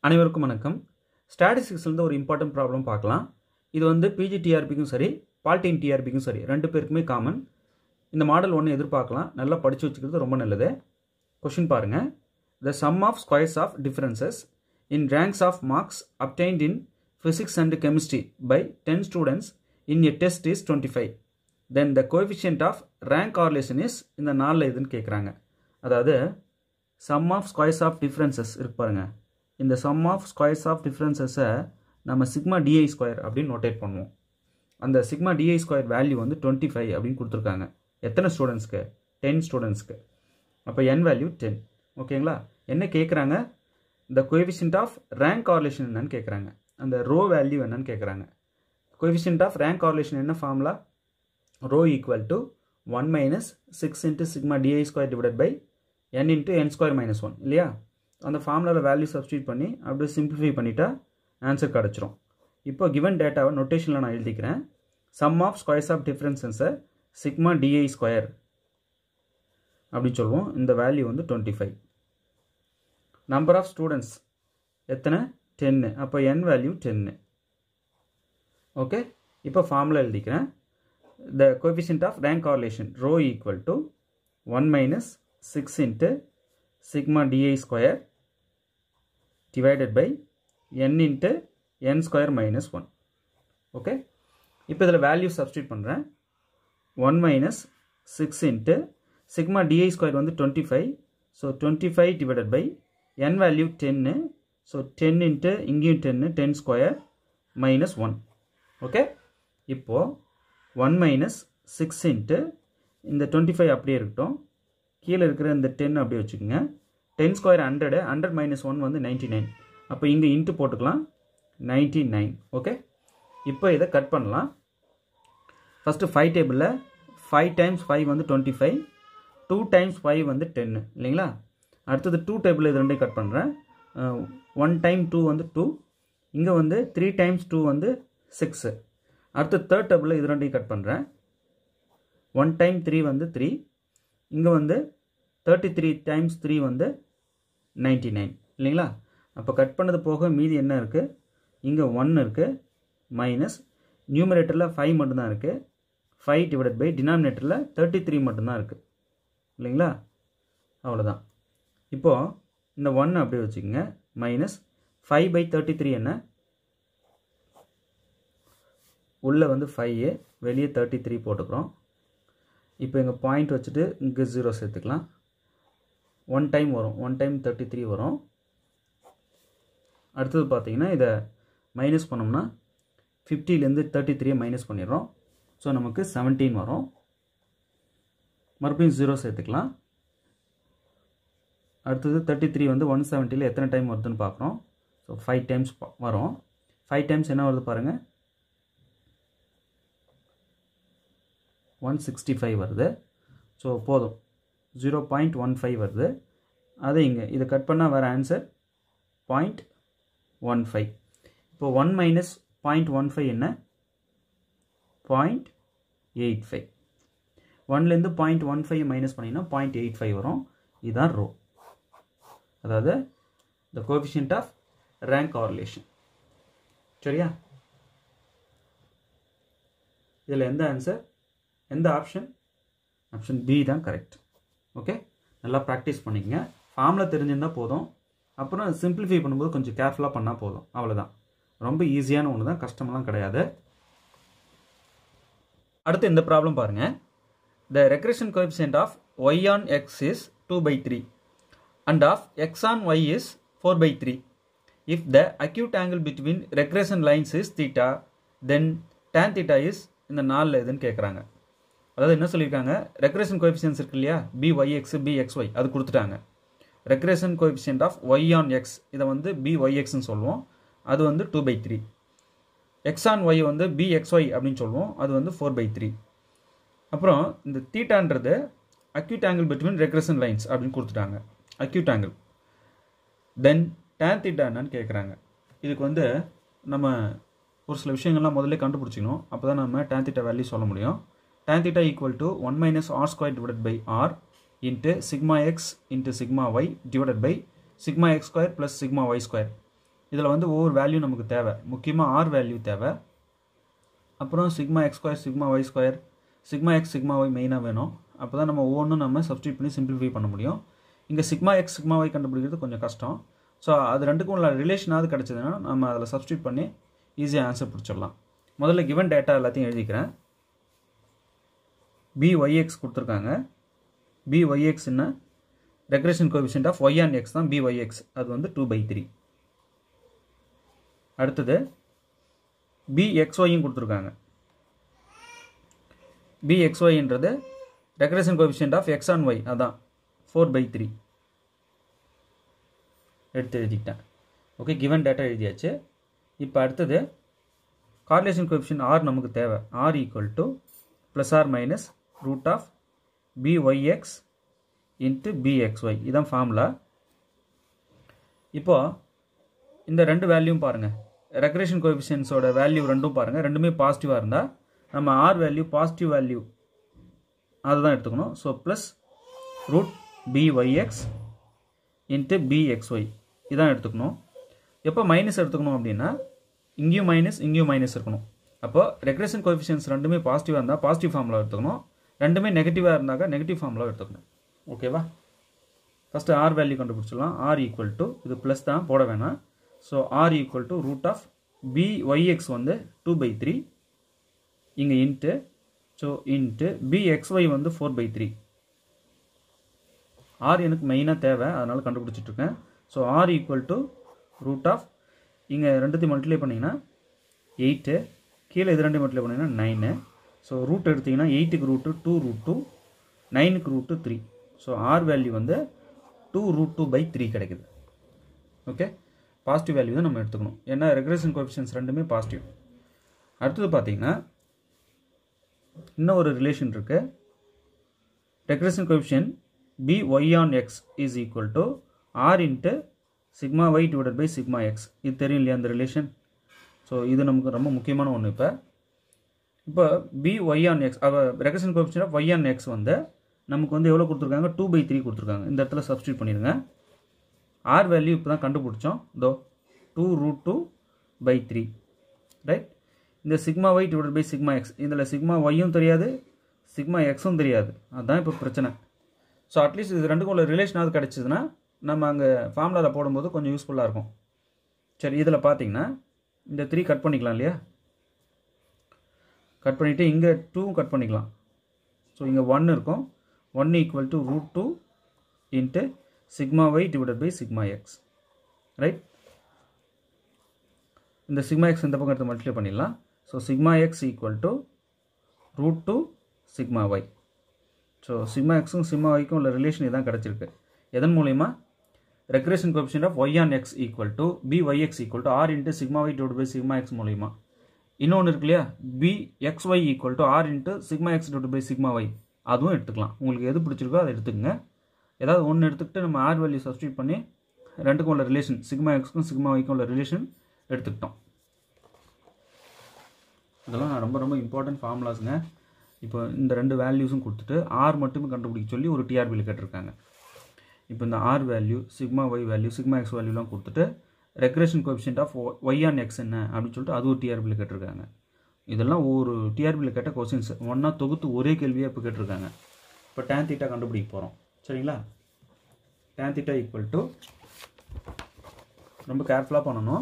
அனைவருக்கும் வணக்கம் ஸ்டாட்டிஸ்டிக்ஸ்லேருந்து ஒரு இம்பார்ட்டன்ட் ப்ராப்ளம் பார்க்கலாம் இது வந்து பிஜி டிஆர்பிக்கும் சரி பால்டீன் டிஆர்பிக்கும் சரி ரெண்டு பேருக்குமே காமன் இந்த மாடல் ஒன்று எதிர்பார்க்கலாம் நல்லா படித்து வச்சுக்கிறது ரொம்ப நல்லது கொஷின் பாருங்கள் the sum of squares of differences in ranks of marks obtained in physics and chemistry by ten students in a test is twenty five then the coefficient of rank correlation is இந்த நாலில் இதுன்னு கேட்குறாங்க அதாவது sum of squares of differences இருக்கு பாருங்க இந்த சம் of squares of டிஃப்ரென்சஸை நம்ம சிக்மா டிஐ ஸ்கொயர் அப்படின்னு நோட்டேட் பண்ணுவோம் அந்த சிக்மா டிஐ ஸ்கொயர் வேல்யூ வந்து டுவெண்ட்டி ஃபைவ் அப்படின்னு கொடுத்துருக்காங்க எத்தனை ஸ்டூடெண்ட்ஸ்க்கு டென் ஸ்டூடெண்ட்ஸ்க்கு அப்போ என் வேல்யூ டென் ஓகேங்களா என்ன கேட்குறாங்க இந்த கோஎஃபிஷியன்ட் ஆஃப் ரேங்க் கார்லேஷன் என்னன்னு கேட்குறாங்க அந்த ரோ வேல்யூ என்னன்னு கேட்குறாங்க கோஎஃபிஷியன்ட் ஆஃப் ரேங்க் கார்லேஷன் என்ன formula rho equal to one minus six into sigma d i square divide by n into n square minus one இல்லையா அந்த ஃபார்முலாவில் வேல்யூ சப்ஸ்டியூட் பண்ணி அப்படியே சிம்பிளிஃபை பண்ணிட்டா ஆன்சர் கிடச்சிரும் இப்போ கிவன் டேட்டாவை நொட்டேஷனில் நான் எழுதிக்கிறேன் சம் ஆஃப் ஸ்கொயர்ஸ் ஆஃப் டிஃப்ரென்சஸை சிக்மா டிஐ ஸ்கொயர் அப்படின்னு சொல்லுவோம் இந்த வேல்யூ வந்து twenty five number of students எத்தனை டென்னு அப்போ என் வேல்யூ டென்னு ஓகே இப்போ ஃபார்முலா எழுதிக்கிறேன் the coefficient of rank correlation rho equal to one minus six into sigma d i square divided by n into n square minus one okay இப்போ இதில் value substitute பண்ணுறேன் one minus six into sigma d i square வந்து twenty five so twenty five divided by n value டென்னு so ten into இங்கேயும் டென்னு ten square minus one okay இப்போது one minus six into இந்த twenty five அப்படியே இருக்கட்டும் கீழே இருக்கிற இந்த டென் அப்படியே வச்சுக்கோங்க ten square hundred hundred minus one வந்து நைன்ட்டி நைன் அப்போ இங்கே இன்ட்டு போட்டுக்கலாம் நைன்ட்டி நைன் ஓகே இப்போ இதை கட் பண்ணலாம் ஃபஸ்ட்டு ஃபைவ் டேபிளில் ஃபைவ் டைம்ஸ் ஃபைவ் வந்து twenty five two times five வந்து டென்னு இல்லைங்களா அடுத்தது டூ டேபிள் இது ரெண்டையும் கட் பண்ணுறேன் ஒன் டைம் டூ வந்து டூ இங்கே வந்து த்ரீ டைம்ஸ் டூ வந்து சிக்ஸு அடுத்து தேர்ட் டேபிளில் இது ரெண்டையும் கட் பண்ணுறேன் ஒன் டைம் த்ரீ வந்து த்ரீ இங்கே வந்து தேர்ட்டி த்ரீ டைம்ஸ் த்ரீ வந்து நைன்ட்டி நைன் இல்லைங்களா அப்போ கட் பண்ணது போக மீதி என்ன இருக்குது இங்கே ஒன் இருக்குது மைனஸ் நியூமரேட்டரில் ஃபைவ் மட்டும்தான் இருக்குது ஃபைவ் டிவைடட் பை டினாமினேட்டரில் தேர்ட்டி த்ரீ மட்டும்தான் இருக்குது இல்லைங்களா அவ்வளோதான் இப்போது இந்த ஒன் அப்படியே வச்சுக்கோங்க minus five by thirty three என்ன உள்ளே வந்து ஃபைவ் வெளியே தேர்ட்டி த்ரீ போட்டுக்கிறோம் இப்போ எங்கள் பாயிண்ட் வச்சுட்டு இங்கே ஜீரோ சேர்த்துக்கலாம் ஒன் டைம் வரும் ஒன் டைம் தேர்ட்டி த்ரீ வரும் அடுத்தது பார்த்தீங்கன்னா இதை மைனஸ் பண்ணோம்னா ஃபிஃப்டிலேருந்து தேர்ட்டி த்ரீயை மைனஸ் பண்ணிடுறோம் ஸோ நமக்கு செவன்டீன் வரும் மறுபடியும் ஜீரோ சேர்த்துக்கலாம் அடுத்தது தேர்ட்டி த்ரீ வந்து ஒன் செவன்ட்டியில் எத்தனை டைம் வருதுன்னு பார்க்குறோம் ஸோ ஃபைவ் டைம்ஸ் வரும் ஃபைவ் டைம்ஸ் என்ன வருது பாருங்கள் ஒன் சிக்ஸ்டி ஃபைவ் வருது ஸோ போதும் ஜீரோ பாயிண்ட் ஒன் ஃபைவ் வருது அது இங்கே இதை கட் பண்ணால் வர ஆன்சர் பாயிண்ட் ஒன் ஃபைவ் இப்போ one minus point one five என்ன பாயிண்ட் எயிட் ஃபைவ் ஒன்லேருந்து பாயிண்ட் ஒன் ஃபைவ் மைனஸ் பண்ணிங்கன்னா பாயிண்ட் எயிட் ஃபைவ் வரும் இதுதான் ரோ அதாவது the coefficient of rank correlation சரியா இதில் எந்த ஆன்சர் எந்த ஆப்ஷன் ஆப்ஷன் பி தான் கரெக்ட் ஓகே நல்லா ப்ராக்டிஸ் பண்ணிக்கங்க ஃபார்மில் தெரிஞ்சிருந்தால் போதும் அப்புறம் சிம்பிளிஃபை பண்ணும்போது கொஞ்சம் கேர்ஃபுல்லாக பண்ணால் போதும் அவ்வளோதான் ரொம்ப ஈஸியான ஒன்று தான் கஷ்டமெல்லாம் கிடையாது அடுத்து இந்த ப்ராப்ளம் பாருங்கள் the regression coefficient of y on x is two by three and of x on y is four by three if the acute angle between regression lines is theta then tan theta is இந்த நாலில் எதுன்னு கேட்குறாங்க அதாவது என்ன சொல்லியிருக்காங்க regression coefficients இருக்கு இல்லையா b y x b x y அது கொடுத்துட்டாங்க regression coefficient of y on x இதை வந்து பி ஒய் எக்ஸ்னு சொல்லுவோம் அது வந்து two by three x on y வந்து பி எக்ஸ் ஒய் அப்படின்னு சொல்லுவோம் அது வந்து ஃபோர் பை த்ரீ அப்புறம் இந்த தீட்டான்றது acute angle between regression lines அப்படின்னு கொடுத்துட்டாங்க acute angle then tan theta என்னன்னு கேட்குறாங்க இதுக்கு வந்து நம்ம ஒரு சில விஷயங்கள்லாம் முதல்ல கண்டுபிடிச்சிக்கணும் அப்போ தான் நம்ம டேன் தீட்டா வேல்யூ சொல்ல முடியும் tan theta equal to 1 minus r square divided by r into sigma x into sigma y divided by sigma x square plus sigma y square இதில் வந்து ஒவ்வொரு வேல்யூ நமக்கு தேவை முக்கியமாக ஆர் வேல்யூ தேவை அப்புறம் sigma x square sigma y square sigma x sigma y மெயினாக வேணும் அப்போ தான் நம்ம ஒவ்வொன்றும் நம்ம சப்ஸ்டியூட் பண்ணி சிம்பிளிஃபை பண்ண முடியும் இங்கே சிக்மா எக்ஸ் சிக்மா ஒய் கண்டுபிடிக்கிறது கொஞ்சம் கஷ்டம் ஸோ அது ரெண்டுக்கும் உள்ள ரிலேஷனாவது கிடச்சதுன்னா நம்ம அதில் சப்ஸ்டியூட் பண்ணி ஈஸியாக ஆன்சர் பிடிச்சிடலாம் முதல்ல கிவன் டேட்டா எல்லாத்தையும் எழுதிக்கிறேன் பிஒய்எக்ஸ் கொடுத்துருக்காங்க பிஒய்எக்ஸ் என்ன regression coefficient of y and x தான் பிஒய்எக்ஸ் அது வந்து டூ பை த்ரீ அடுத்தது பிஎக்ஸ்ஒய்யும் கொடுத்துருக்காங்க பிஎக்ஸ்ஒய்ன்றது regression coefficient of x and y அதான் ஃபோர் பை த்ரீ எடுத்து எழுதிக்கிட்டேன் ஓகே கிவன் டேட்டா எழுதியாச்சு இப்போ அடுத்தது கார்லேஷன் கோஎஃபிஷியன் ஆர் நமக்கு தேவை r equal to plus or minus root of b y x into b x y இதான் ஃபார்முலா இப்போ இந்த ரெண்டு வேல்யூவும் பாருங்கள் ரெக்ரேஷன் கோஎஃபிஷியன்ஸோட வேல்யூ ரெண்டும் பாருங்கள் ரெண்டுமே பாசிட்டிவாக இருந்தால் நம்ம ஆர் வேல்யூ பாசிட்டிவ் வேல்யூ அதுதான் எடுத்துக்கணும் so plus root b y x into b x y இதான் எடுத்துக்கணும் எப்போ மைனஸ் எடுத்துக்கணும் அப்படின்னா இங்கேயும் மைனஸ் இங்கேயும் மைனஸ் இருக்கணும் அப்போ ரெக்ரேஷன் கோஎஃபிஷியன்ஸ் ரெண்டுமே பாசிட்டிவாக இருந்தால் பாசிட்டிவ் ஃபார்முலா எடுத்துக்கணும் ரெண்டுமே நெகட்டிவாக இருந்தாக்க நெகட்டிவ் ஃபார்முலா எடுத்துக்கணும் ஓகேவா ஃபஸ்ட்டு ஆர் வேல்யூ கண்டுபிடிச்சிடலாம் ஆர் ஈக்குவல் டு இது ப்ளஸ் தான் போட வேணாம் so r equal to root of b y x வந்து டூ பை த்ரீ இங்கே இன்ட்டு ஸோ இன்ட்டு பிஎக்ஸ்ஒய் வந்து ஃபோர் பை த்ரீ ஆர் எனக்கு மெயினாக தேவை அதனால் கண்டுபிடிச்சிட்ருக்கேன் so r equal to root of இங்கே ரெண்டுத்தையும் மல்டிப்ளை பண்ணிங்கன்னா எயிட்டு கீழே இது ரெண்டு மல்டிப்ளை பண்ணிங்கன்னா நைனு ஸோ ரூட் எடுத்திங்கன்னா எயிட்டுக்கு ரூட்டு டூ ரூட் டூ நைனுக்கு root three so r value வந்து two root two by three கிடைக்குது ஓகே பாசிட்டிவ் வேல்யூ தான் நம்ம எடுத்துக்கணும் ஏன்னா ரெக்ரேஷன் கோஎஃபிஷியன்ஸ் ரெண்டுமே பாசிட்டிவ் அடுத்தது பார்த்தீங்கன்னா இன்னும் ஒரு ரிலேஷன் இருக்குது regression coefficient b y on x is equal to r into sigma y divided by sigma x இது தெரியும் இல்லையா அந்த ரிலேஷன் ஸோ இது நமக்கு ரொம்ப முக்கியமான ஒன்று இப்போ இப்போ பி ஒய் ஆன் எக்ஸ் அவ regression coefficient of y on x வந்து நமக்கு வந்து எவ்வளோ கொடுத்துருக்காங்க டூ பை த்ரீ கொடுத்துருக்காங்க இந்த இடத்துல சப்ஸ்டியூட் பண்ணிடுங்க ஆர் வேல்யூ இப்போ தான் கண்டுபிடிச்சோம் தோ two root two by three right இந்த sigma y divide by sigma x இதில் சிக்மா ஒய்யும் தெரியாது சிக்மா எக்ஸும் தெரியாது அதுதான் இப்போ பிரச்சனை ஸோ அட்லீஸ்ட் இது ரெண்டுக்கும் உள்ள ரிலேஷனாவது கிடச்சிதுன்னா நம்ம அங்கே ஃபார்முலாவில் போடும்போது கொஞ்சம் யூஸ்ஃபுல்லாக இருக்கும் சரி இதில் பார்த்தீங்கன்னா இந்த த்ரீ கட் பண்ணிக்கலாம் இல்லையா கட் பண்ணிவிட்டு இங்கே டூவும் கட் பண்ணிக்கலாம் ஸோ இங்கே ஒன் இருக்கும் one equal to root two into sigma y divided by sigma x right இந்த சிக்மா எக்ஸ் இந்த பக்கம் எடுத்து மல்டிப்ளை பண்ணிடலாம் so sigma x equal to root two sigma y so sigma எக்ஸும் சிக்மா ஒய்க்கும் உள்ள ரிலேஷன் இதான் கிடச்சிருக்கு எதன் மூலயமா regression coefficient of y on x equal to b y x equal to r into sigma y divide by sigma x மூலயமா இன்னொன்று இருக்கு இல்லையா B x y equal to r into sigma x divide by sigma y அதுவும் எடுத்துக்கலாம் உங்களுக்கு எது பிடிச்சிருக்கோ அதை எடுத்துக்கங்க ஏதாவது ஒன்று எடுத்துக்கிட்டு நம்ம ஆர் வேல்யூ சப்ஸ்டியூட் பண்ணி ரெண்டுக்கும் உள்ள ரிலேஷன் சிக்மா எக்ஸ்க்கும் சிக்மா ஒய்க்கும் உள்ள ரிலேஷன் எடுத்துக்கிட்டோம் இதெல்லாம் நான் ரொம்ப ரொம்ப இம்பார்ட்டன்ட் ஃபார்முலாஸுங்க இப்போ இந்த ரெண்டு வேல்யூஸும் கொடுத்துட்டு ஆர் மட்டுமே கண்டுபிடிக்க சொல்லி ஒரு டிஆர்பியில் கேட்டிருக்காங்க இப்போ இந்த r value sigma y value sigma x வேல்யூலாம் கொடுத்துட்டு regression coefficient of y on x என்ன அப்படின்னு சொல்லிட்டு அது ஒரு டிஆர்பியில் கேட்டிருக்காங்க இதெல்லாம் ஒரு டிஆர்பியில் கேட்ட கொஸ்டின்ஸ் ஒன்றா தொகுத்து ஒரே கேள்வியாக இப்போ கேட்டிருக்காங்க இப்போ டேன் தீட்டா கண்டுபிடிக்க போகிறோம் சரிங்களா டேன் தீட்டா ஈக்குவல் டு ரொம்ப கேர்ஃபுல்லாக பண்ணணும்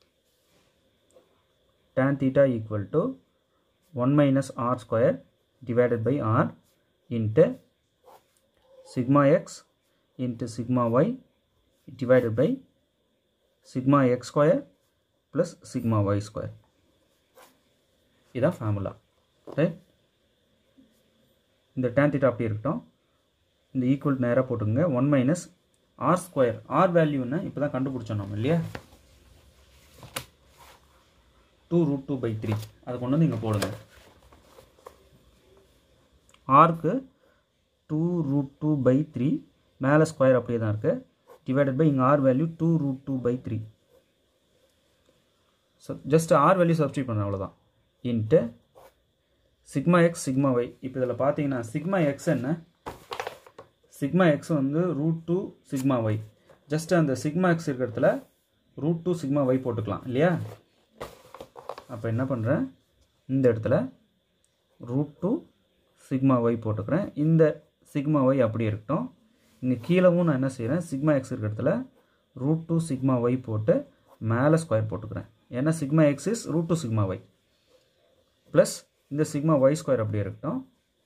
tan theta equal to 1 minus r square divided by r into sigma x into sigma y divided by sigma x square plus sigma y square இதான் formula right இந்த tan theta அப்படி இருக்கட்டும் இந்த equal நேராக போட்டுங்க one minus r square r வேல்யூன்னு இப்போ தான் கண்டுபிடிச்சோம் நம்ம இல்லையா two root two by three அதை கொண்டு வந்து இங்கே போடுங்க ஆர்க்கு two root two by three மேலே ஸ்கொயர் அப்படியே தான் இருக்குது டிவைடட் பை இங்கே r value two root two by three so just r value substitute பண்ண அவ்வளோதான் into sigma x sigma y இப்போ இதில் பார்த்தீங்கன்னா சிக்மா எக்ஸ் என்ன சிக்மா எக்ஸ் வந்து root two sigma y just அந்த சிக்மா எக்ஸ் இருக்கிற இடத்துல ரூட் டூ சிக்மா ஒய் போட்டுக்கலாம் இல்லையா அப்போ என்ன பண்ணுறேன் இந்த இடத்துல ரூட் டூ சிக்மா ஒய் போட்டுக்கிறேன் இந்த சிக்மா ஒய் அப்படியே இருக்கட்டும் இங்கே கீழவும் நான் என்ன செய்கிறேன் சிக்மா எக்ஸ் இருக்கிற இடத்துல ரூட் டூ சிக்மா ஒய் போட்டு மேலே ஸ்கொயர் போட்டுக்கிறேன் ஏன்னா sigma x is root two sigma y plus இந்த சிக்மா ஒய் ஸ்கொயர் அப்படியே இருக்கட்டும்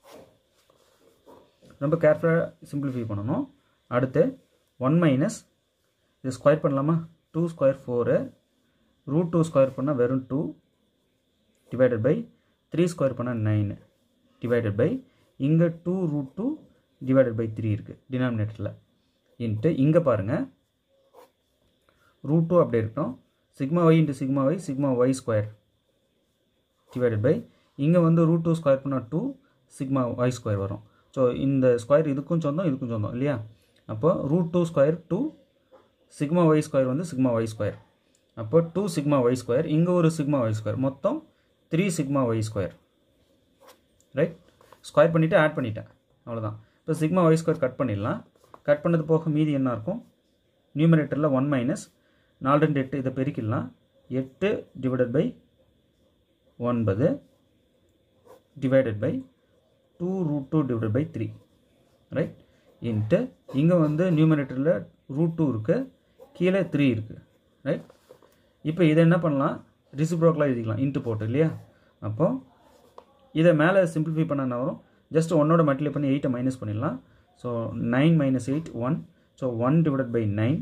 ரொம்ப கேர்ஃபுல்லாக சிம்பிளிஃபை பண்ணணும் அடுத்து ஒன் மைனஸ் இது ஸ்கொயர் பண்ணலாமா two square four root two square பண்ணால் வெறும் two divided by three square பண்ணால் நைனு டிவைடட் பை இங்கே two root two divided by three இருக்குது டினாமினேட்டரில் இன்ட்டு இங்கே பாருங்கள் ரூட் டூ அப்படியே இருக்கட்டும் sigma y into sigma y sigma y square divided by இங்கே வந்து ரூட் டூ ஸ்கொயர் பண்ணால் டூ சிக்மா ஒய் ஸ்கொயர் வரும் ஸோ இந்த ஸ்கொயர் இதுக்கும் சொந்தம் இதுக்கும் சொந்தம் இல்லையா அப்போ root two square two sigma y square வந்து சிக்மா ஒய் ஸ்கொயர் அப்போ டூ சிக்மா ஒய் ஸ்கொயர் இங்கே ஒரு சிக்மா ஒய் ஸ்கொயர் மொத்தம் three sigma y square right square பண்ணிவிட்டு ஆட் பண்ணிட்டேன் அவ்வளோதான் இப்போ சிக்மா ஒய் ஸ்கொயர் கட் பண்ணிடலாம் கட் பண்ணது போக மீதி என்ன இருக்கும் நியூமரேட்டரில் ஒன் மைனஸ் நாலு ரெண்டு எட்டு இதை பெருக்கிடலாம் எட்டு டிவைடட் பை ஒன்பது divided by two root two divided by three right into இங்கே வந்து நியூமரேட்டரில் ரூட் டூ இருக்குது கீழே த்ரீ இருக்குது ரைட் இப்போ இதை என்ன பண்ணலாம் ரிசிப்ரோக்கலாக எழுதிக்கலாம் இன்ட்டு போட்டு இல்லையா அப்போது இதை மேலே சிம்பிளிஃபை பண்ண என்ன வரும் ஜஸ்ட் ஒன்னோட மல்டிப்ளை பண்ணி எயிட்டை மைனஸ் பண்ணிடலாம் so nine minus eight one so one divided by nine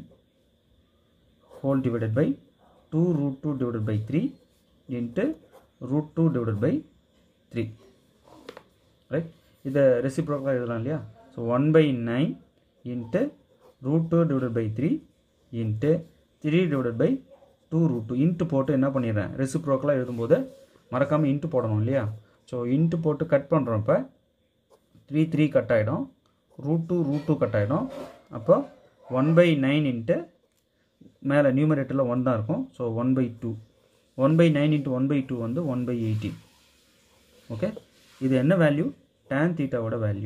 whole divided by two root two divided by three into root two divided by three right இதை ரெசிப்ரோக்கலாக எழுதலாம் இல்லையா so one by nine into root two divided by three into three divided by two root two into போட்டு என்ன பண்ணிடுறேன் ரெசிப்ரோக்கலாக எழுதும்போது மறக்காமல் into போடணும் இல்லையா ஸோ இன்ட்டு போட்டு கட் பண்ணுறோம் இப்போ த்ரீ த்ரீ கட் ஆகிடும் root two root two cut ஆகிடும் அப்போ ஒன் பை நைன் இன்ட்டு மேலே நியூமரேட்டரில் ஒன் தான் இருக்கும் so one by two one by nine into one by two வந்து ஒன் பை எயிட்டீன் ஓகே இது என்ன வேல்யூ டேன் தீட்டாவோட வேல்யூ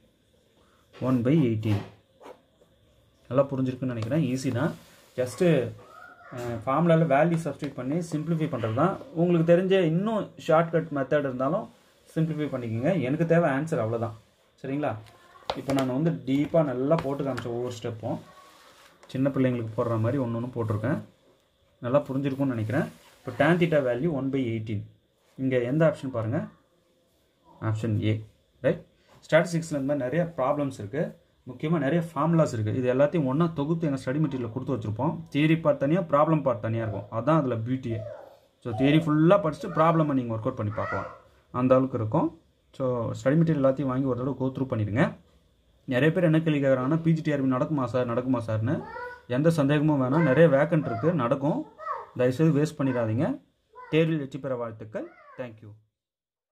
ஒன் பை எயிட்டீன் நல்லா புரிஞ்சிருக்குன்னு நினைக்கிறேன் ஈஸி தான் ஜஸ்ட்டு ஃபார்முலாவில் வேல்யூ சப்ஸ்டியூட் பண்ணி சிம்பிளிஃபை பண்ணுறது தான் உங்களுக்கு தெரிஞ்ச இன்னும் ஷார்ட்கட் மெத்தட் இருந்தாலும் சிம்பிளிஃபை பண்ணிக்கோங்க எனக்கு தேவை ஆன்சர் அவ்வளோதான் சரிங்களா இப்போ நான் வந்து டீப்பாக நல்லா போட்டு காமிச்சேன் ஒவ்வொரு ஸ்டெப்பும் சின்ன பிள்ளைங்களுக்கு போடுற மாதிரி ஒன்று ஒன்று போட்டிருக்கேன் நல்லா புரிஞ்சிருக்கும்னு நினைக்கிறேன் இப்போ tan theta value one by eighteen இங்கே எந்த ஆப்ஷன் பாருங்கள் ஆப்ஷன் ஏ ரைட் ஸ்டாட்டிஸ்டிக்ஸில் இந்த மாதிரி நிறைய ப்ராப்ளம்ஸ் இருக்குது முக்கியமாக நிறைய ஃபார்முலாஸ் இருக்குது இது எல்லாத்தையும் ஒன்றா தொகுத்து எங்கள் ஸ்டடி மெட்டீரியல் கொடுத்து வச்சுருப்போம் தியரி பார்ட் தனியாக ப்ராப்ளம் பார்ட் தனியாக இருக்கும் அதான் அதில் பியூட்டியே ஸோ தியரி ஃபுல்லாக படிச்சுட்டு ப்ராப்ளமை நீங்கள் ஒர்க் அவுட் பண்ணி பார்க்கலாம் அந்த அளவுக்கு இருக்கும் ஸோ ஸ்டடி மெட்டீரியல் எல்லாத்தையும் வாங்கி ஒரு தடவை கோ த்ரூ பண்ணிடுங்க நிறைய பேர் என்ன கேள்வி கேட்குறாங்கன்னா பிஜிடிஆர்பி நடக்குமா சார் நடக்குமா சார்னு எந்த சந்தேகமும் வேணாம் நிறைய வேக்கன்ட் இருக்குது நடக்கும் தயவுசெய்து வேஸ்ட் பண்ணிடாதீங்க தேர்வில் வெற்றி பெற வாழ்த்துக்கள் தேங்க்யூ